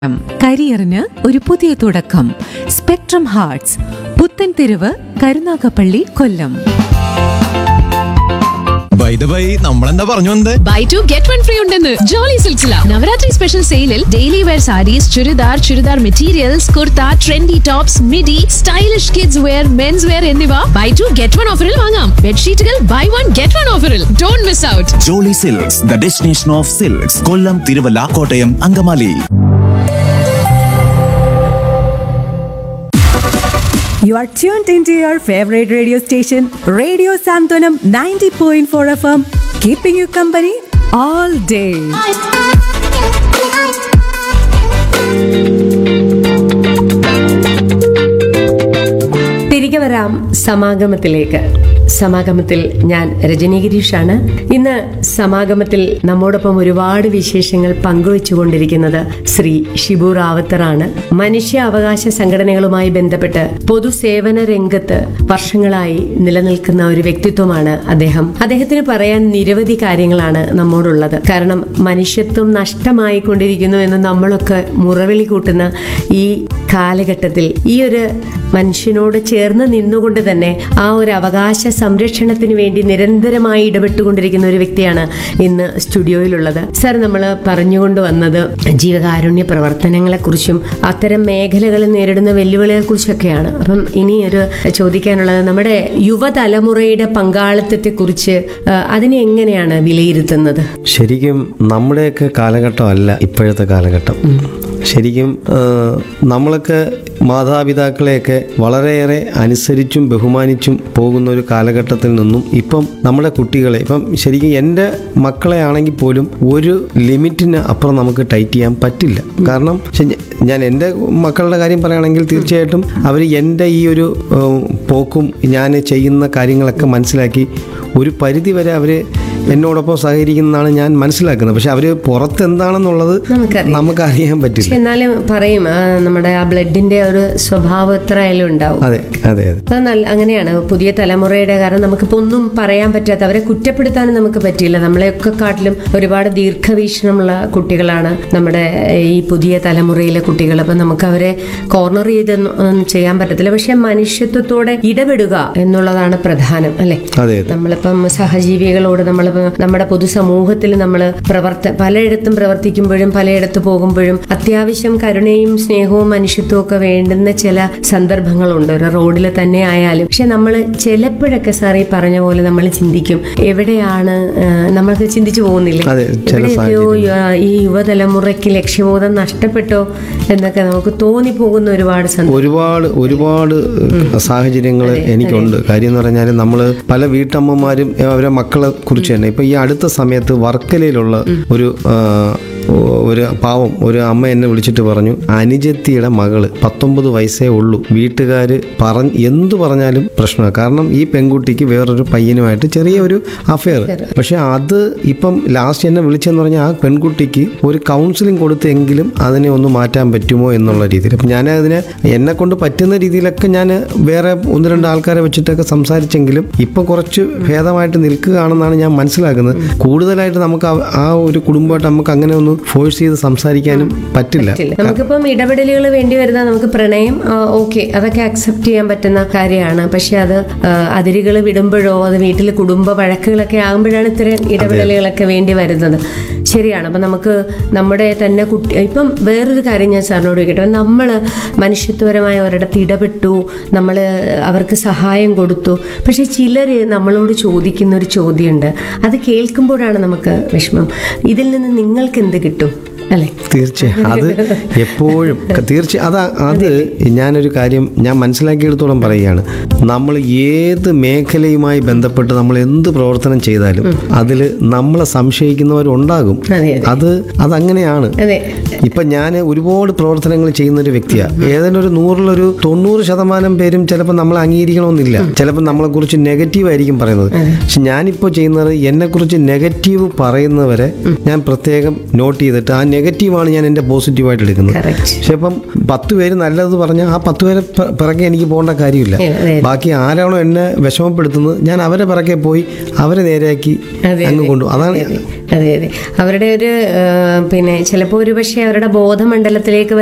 കരിയറിന് ഒരു പുതിയ തുടക്കം spectrum hearts Puthentheruvu Karunagappally Kollam by the by നമ്മളെന്താ പറഞ്ഞു വന്നത് buy two get one free ഉണ്ടെന്ന് ജോളി സിൽസില നവരാത്രി സ്പെഷ്യൽ സെയിലിൽ daily wear sarees churidar churidar materials kurta trendy tops midi stylish kids wear men's wear എന്നിവ ബൈ ടു ഗെറ്റ് വൺ ഓഫറിൽ വാങ്ങാം ബെഡ്ഷീറ്റുകൾ ബൈ വൺ ഗെറ്റ് വൺ ഓഫറിൽ don't miss out Jolly silks the destination of silks Kollam Thiruvalla Kottayam Angamaly You are tuned into your favorite radio station, Radio Santonam 90.4 FM, keeping you company all day. തിരികെ വരാം സമാഗമത്തിലേക്ക് സമാഗമത്തിൽ ഞാൻ രജനി ഗിരീഷാണ് ഇന്ന് സമാഗമത്തിൽ നമ്മോടൊപ്പം ഒരുപാട് വിശേഷങ്ങൾ പങ്കുവച്ചുകൊണ്ടിരിക്കുന്നത് ശ്രീ ഷിബു റാവത്തറാണ് മനുഷ്യ അവകാശ സംഘടനകളുമായി ബന്ധപ്പെട്ട് പൊതുസേവന രംഗത്ത് വർഷങ്ങളായി നിലനിൽക്കുന്ന ഒരു വ്യക്തിത്വമാണ് അദ്ദേഹം അദ്ദേഹത്തിന് പറയാൻ നിരവധി കാര്യങ്ങളാണ് നമ്മോടുള്ളത് കാരണം മനുഷ്യത്വം നഷ്ടമായിക്കൊണ്ടിരിക്കുന്നു എന്ന് നമ്മളൊക്കെ മുറവിളി കൂട്ടുന്ന ഈ കാലഘട്ടത്തിൽ ഈ ഒരു മനുഷ്യനോട് ചേർന്ന് നിന്നുകൊണ്ട് തന്നെ ആ ഒരു അവകാശ സംരക്ഷണത്തിന് വേണ്ടി നിരന്തരമായി ഇടപെട്ടുകൊണ്ടിരിക്കുന്ന ഒരു വ്യക്തിയാണ് ഇന്ന് സ്റ്റുഡിയോയിലുള്ളത് സർ നമ്മൾ പറഞ്ഞുകൊണ്ട് വന്നത് ജീവകാരുണ്യ പ്രവർത്തനങ്ങളെ കുറിച്ചും അത്തരം മേഖലകളിൽ നേരിടുന്ന വെല്ലുവിളികളെ കുറിച്ചൊക്കെയാണ് അപ്പം ഇനി ഒരു ചോദിക്കാനുള്ളത് നമ്മുടെ യുവതലമുറയുടെ പങ്കാളിത്തത്തെ കുറിച്ച് അതിനെ എങ്ങനെയാണ് വിലയിരുത്തുന്നത് ശരിക്കും നമ്മുടെയൊക്കെ കാലഘട്ടമല്ല ഇപ്പോഴത്തെ കാലഘട്ടം ശരിക്കും ആ, നമ്മളൊക്കെ മാതാപിതാക്കളെയൊക്കെ വളരെയേറെ അനുസരിച്ചും ബഹുമാനിച്ചും പോകുന്ന ഒരു കാലഘട്ടത്തിൽ നിന്നും ഇപ്പം നമ്മുടെ കുട്ടികളെ ഇപ്പം ശരിക്കും എൻ്റെ മക്കളെ ആണെങ്കിൽ പോലും ഒരു ലിമിറ്റിന് അപ്പുറം നമുക്ക് ടൈറ്റ് ചെയ്യാൻ പറ്റില്ല കാരണം ശ- ഞാൻ എൻ്റെ മക്കളുടെ കാര്യം പറയുകയാണെങ്കിൽ തീർച്ചയായിട്ടും അവർ എൻ്റെ ഈ ഒരു ഏഹ്, പോക്കും ഞാൻ ചെയ്യുന്ന കാര്യങ്ങളൊക്കെ മനസ്സിലാക്കി ഒരു പരിധി വരെ അവർ എന്നോടൊപ്പം സഹകരിക്കുന്നതാണ് ഞാൻ മനസ്സിലാക്കുന്നത് പക്ഷെ അവർ പുറത്ത് എന്താണെന്നുള്ളത് നമുക്കറിയാം. നമുക്കറിയാൻ പറ്റില്ല പക്ഷെ എന്നാലും പറയും ആ, നമ്മുടെ ആ ബ്ലഡിന്റെ ഒരു സ്വഭാവം എത്ര ആയാലും ഉണ്ടാവും അതെ അതെ അതെ അത് നല്ല അങ്ങനെയാണ് പുതിയ തലമുറയുടെ കാരണം നമുക്കിപ്പോൾ ഒന്നും പറയാൻ പറ്റാത്ത അവരെ കുറ്റപ്പെടുത്താനും നമുക്ക് പറ്റില്ല നമ്മളെയൊക്കെ കാട്ടിലും ഒരുപാട് ദീർഘവീക്ഷണമുള്ള കുട്ടികളാണ് നമ്മുടെ ഈ പുതിയ തലമുറയിലെ കുട്ടികൾ അപ്പം നമുക്ക് അവരെ കോർണർ ചെയ്തൊന്നും ഒന്നും ചെയ്യാൻ പറ്റത്തില്ല പക്ഷെ മനുഷ്യത്വത്തോടെ ഇടപെടുക എന്നുള്ളതാണ് പ്രധാനം അല്ലെ അതെ അതെ നമ്മളിപ്പം സഹജീവികളോട് നമ്മളിപ്പം നമ്മുടെ പൊതുസമൂഹത്തിൽ നമ്മൾ പ്രവർത്ത പലയിടത്തും പ്രവർത്തിക്കുമ്പോഴും പലയിടത്ത് പോകുമ്പോഴും അത്യാവശ്യം കരുണയും സ്നേഹവും മനുഷ്യത്വവും ഒക്കെ വേണ്ടുന്ന ചില സന്ദർഭങ്ങളുണ്ട് ഒരു റോഡിൽ തന്നെ ആയാലും പക്ഷെ നമ്മൾ ചിലപ്പോഴൊക്കെ സാർ ഈ പറഞ്ഞ പോലെ നമ്മൾ ചിന്തിക്കും എവിടെയാണ് ആ, നമ്മൾക്ക് ചിന്തിച്ചു പോകുന്നില്ലേ അതെ, ചില എവിടെയൊക്കെയോ യ- ഈ യുവതലമുറയ്ക്ക് ലക്ഷ്യബോധം നഷ്ടപ്പെട്ടോ എന്നൊക്കെ നമുക്ക് തോന്നിപ്പോകുന്ന ഒരുപാട് സന്ദർഭം ഒരുപാട് ഒരുപാട് സാഹചര്യങ്ങൾ എനിക്കുണ്ട് കാര്യം എന്ന് പറഞ്ഞാൽ നമ്മൾ പല വീട്ടമ്മമാരും ഏ, അവരെ മക്കളെ കുറിച്ച് തന്നെ ഇപ്പം ഈ അടുത്ത സമയത്ത് വർക്കലയിലുള്ള ഒരു ആ, ഒ- ഒരു പാവം ഒരു അമ്മ എന്നെ വിളിച്ചിട്ട് പറഞ്ഞു അനുജത്തിയുടെ മകള് പത്തൊമ്പത് വയസ്സേ ഉള്ളൂ വീട്ടുകാർ പറഞ്ഞ് എന്തു പറഞ്ഞാലും പ്രശ്നമാണ് കാരണം ഈ പെൺകുട്ടിക്ക് വേറൊരു പയ്യനുമായിട്ട് ചെറിയ ഒരു അഫെയർ പക്ഷെ അത് ഇപ്പം ലാസ്റ്റ് എന്നെ വിളിച്ചെന്ന് പറഞ്ഞാൽ ആ പെൺകുട്ടിക്ക് ഒരു കൗൺസിലിംഗ് കൊടുത്തെങ്കിലും അതിനെ ഒന്ന് മാറ്റാൻ പറ്റുമോ എന്നുള്ള രീതിയിൽ അപ്പം ഞാൻ അതിനെ എന്നെ കൊണ്ട് പറ്റുന്ന രീതിയിലൊക്കെ ഞാൻ വേറെ ഒന്ന് രണ്ട് ആൾക്കാരെ വെച്ചിട്ടൊക്കെ സംസാരിച്ചെങ്കിലും ഇപ്പം കുറച്ച് ഭേദമായിട്ട് നിൽക്കുകയാണെന്നാണ് ഞാൻ മനസ്സിലാക്കുന്നത് കൂടുതലായിട്ട് നമുക്ക് ആ- ആ ഒരു കുടുംബമായിട്ട് നമുക്ക് അങ്ങനെ ഒന്ന് ഫോഴ്സ് ചെയ്ത് സംസാരിക്കാനും പറ്റില്ല പറ്റില്ല നമുക്കിപ്പം ഇടപെടലുകൾ വേണ്ടി വരുന്ന നമുക്ക് പ്രണയം ഓക്കെ അതൊക്കെ അക്സെപ്റ്റ് ചെയ്യാൻ പറ്റുന്ന കാര്യമാണ് പക്ഷെ അത് അതിരുകൾ വിടുമ്പോഴോ അത് വീട്ടിൽ കുടുംബ വഴക്കുകളൊക്കെ ആകുമ്പോഴാണ് ഇത്തരം ഇടപെടലുകളൊക്കെ വേണ്ടി വരുന്നത് ശരിയാണ് അപ്പം നമുക്ക് നമ്മുടെ തന്നെ കുട്ടി ഇപ്പം വേറൊരു കാര്യം ഞാൻ സാറിനോട് ചോദിക്കട്ടെ നമ്മൾ മനുഷ്യത്വപരമായ ഒരിടത്ത് ഇടപെട്ടു നമ്മൾ അവർക്ക് സഹായം കൊടുത്തു പക്ഷെ ചിലർ നമ്മളോട് ചോദിക്കുന്ന ഒരു ചോദ്യമുണ്ട് അത് കേൾക്കുമ്പോഴാണ് നമുക്ക് വിഷമം ഇതിൽ നിന്ന് നിങ്ങൾക്ക് എന്ത് കിട്ടും അല്ലേ തീർച്ചയായും അത് എപ്പോഴും തീർച്ചയായും അത് അത് ഞാനൊരു കാര്യം ഞാൻ മനസ്സിലാക്കിയെടുത്തോളം പറയുകയാണ് നമ്മൾ ഏത് മേഖലയുമായി ബന്ധപ്പെട്ട് നമ്മൾ എന്ത് പ്രവർത്തനം ചെയ്താലും അതിൽ നമ്മളെ സംശയിക്കുന്നവരുണ്ടാകും അതെ, അതെ. അത് അതങ്ങനെയാണ് അതെ ഇപ്പം ഞാൻ ഒരുപാട് പ്രവർത്തനങ്ങൾ ചെയ്യുന്ന ഒരു വ്യക്തിയാണ് ഏതെങ്കിലും ഒരു നൂറിലൊരു തൊണ്ണൂറ് ശതമാനം പേരും ചിലപ്പോൾ നമ്മളെ അംഗീകരിക്കണമെന്നില്ല ചിലപ്പോൾ നമ്മളെക്കുറിച്ച് നെഗറ്റീവ് ആയിരിക്കും പറയുന്നത് പക്ഷെ ഞാനിപ്പോൾ ചെയ്യുന്നത് എന്നെക്കുറിച്ച് നെഗറ്റീവ് പറയുന്നവരെ ഞാൻ പ്രത്യേകം നോട്ട് ചെയ്തിട്ട് ആ നെഗറ്റീവാണ് ഞാൻ എൻ്റെ പോസിറ്റീവായിട്ട് എടുക്കുന്നത് Correct. പക്ഷെ ഇപ്പം പത്ത് പേര് നല്ലത് പറഞ്ഞാൽ ആ പത്ത് പേരെ പ- പിറകെ എനിക്ക് പോകേണ്ട കാര്യമില്ല അതെ, അതെ. ബാക്കി ആരാണോ എന്നെ വിഷമപ്പെടുത്തുന്നത് ഞാൻ അവരെ പിറകെ പോയി അവരെ നേരെയാക്കി അതെ, അങ്ങ് അതെ. കൊണ്ടു അതാണ് അതെ അതെ അവരുടെ ഒരു ആ, പിന്നെ ചിലപ്പോൾ ഒരു പക്ഷേ അവരുടെ ബോധമണ്ഡലത്തിലേക്ക്